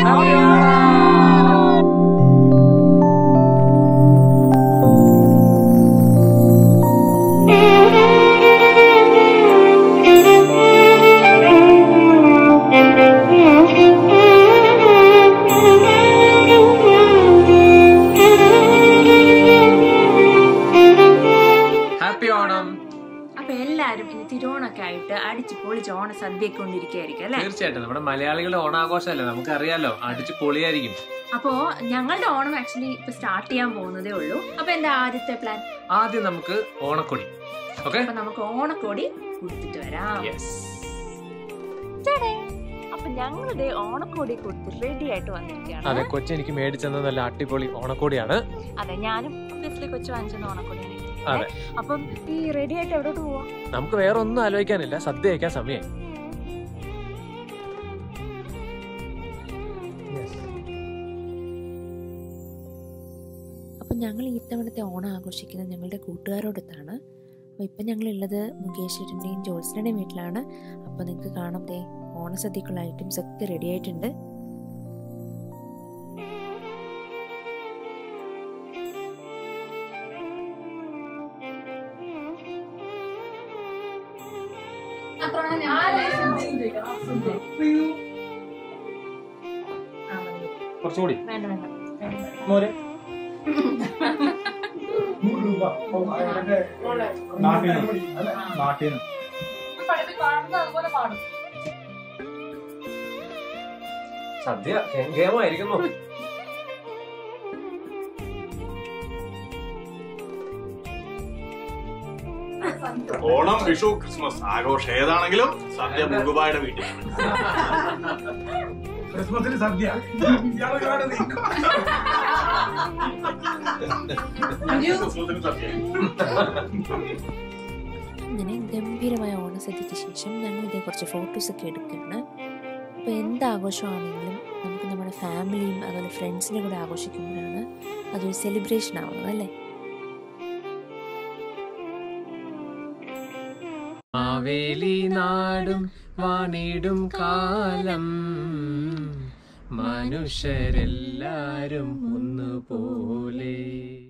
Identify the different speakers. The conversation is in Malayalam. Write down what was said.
Speaker 1: ഹാപ്പി ഓണം
Speaker 2: അപ്പൊ എല്ലാരും ഇനി തിരുവോണൊക്കെ ആയിട്ട് അടിച്ച് പൊളിച്ച് ഓണ സദ്യയൊക്കെ കൊണ്ടിരിക്കുകയായിരിക്കും അല്ലെ
Speaker 1: തീർച്ചയായിട്ടും നമ്മുടെ മലയാളികളുടെ ഓണാഘോഷമല്ലേ നമുക്കറിയാലോ അടിച്ച് പൊളിയായിരിക്കും
Speaker 2: അപ്പോ ഞങ്ങളുടെ ഓണം ആക്ച്വലി ഇപ്പൊ സ്റ്റാർട്ട് ചെയ്യാൻ പോകുന്നതേ ഉള്ളൂ അപ്പൊ എന്റെ ആദ്യത്തെ പ്ലാൻ
Speaker 1: ആദ്യം നമുക്ക് ഓണക്കൊടി ഓക്കെ
Speaker 2: അപ്പൊ നമുക്ക് ഓണക്കോടി കൊടുത്തിട്ട് വരാം
Speaker 1: യെസ്
Speaker 2: ടാടേ. അപ്പൊ ഞങ്ങളുടെ ഓണക്കോടി കൊടുത്ത് റെഡി ആയിട്ട്
Speaker 1: അതെ
Speaker 2: വന്നിരിക്കുകയാണ്
Speaker 1: കൊച്ചി എനിക്ക് മേടിച്ചെന്ന നല്ല അടിപൊളി ഓണക്കോടിയാണ്
Speaker 2: അതെ ഞാനും ഒബ്വിയസ്ലി കൊച്ചു വാങ്ങിച്ചെന്ന ഓണക്കോടിയാണ്
Speaker 1: അതെ.
Speaker 2: ഇട്ടിരിക്കുന്നത്. അപ്പം ഈ റെഡി ആയിട്ട് എവിടോട്ട് പോവാ
Speaker 1: നമുക്ക് വേറെ ഒന്നും ആലോചിക്കാനില്ല സദ്യ കഴിക്കാൻ സമയം
Speaker 3: അപ്പം ഞങ്ങൾ ഈ തവണത്തെ ഓണം ആഘോഷിക്കുന്നത് ഞങ്ങളുടെ കൂട്ടുകാരോടൊത്താണ് അപ്പോൾ ഇപ്പം ഞങ്ങളുള്ളത് മുകേഷ് ചേട്ടൻ്റെയും ജോത്സനുടെയും വീട്ടിലാണ് അപ്പോൾ നിങ്ങൾക്ക് കാണാം ദേ ഓണസദ്യക്കുള്ള ഐറ്റംസ് ഒക്കെ റെഡി ആയിട്ടുണ്ട്
Speaker 1: കുറച്ചുകൂടി
Speaker 2: വേണ്ട വേണ്ട
Speaker 1: മോര്
Speaker 4: നാട്ടിൽ നിന്ന് നാട്ടിൽ നിന്ന്
Speaker 1: സദ്യ ഗേമായിരിക്കുന്നു
Speaker 4: ഓണം വിഷു ക്രിസ്മസ് ആഘോഷം ഏതാണെങ്കിലും സദ്യ മുകുബായുടെ വീട്ടിൽ ക്രിസ്മസിന് സദ്യ ക്രിസ്മസിന് സദ്യ
Speaker 3: അങ്ങനെ ഗംഭീരമായ ഓണസദ്യക്ക് ശേഷം ഞങ്ങൾ ഇതേ കുറച്ച് ഫോട്ടോസൊക്കെ എടുക്കുകയാണ് അപ്പോൾ എന്ത് ആഘോഷമാണെങ്കിലും നമുക്ക് നമ്മുടെ ഫാമിലിയും അതുപോലെ ഫ്രണ്ട്സിൻ്റെ കൂടെ ആഘോഷിക്കുമ്പോഴാണ് അതൊരു സെലിബ്രേഷൻ ആവുന്നത് അല്ലേ
Speaker 1: മാവേലി നാടും വാണിടും കാലം മനുഷ്യരെല്ലാരും ഒന്നുപോലെ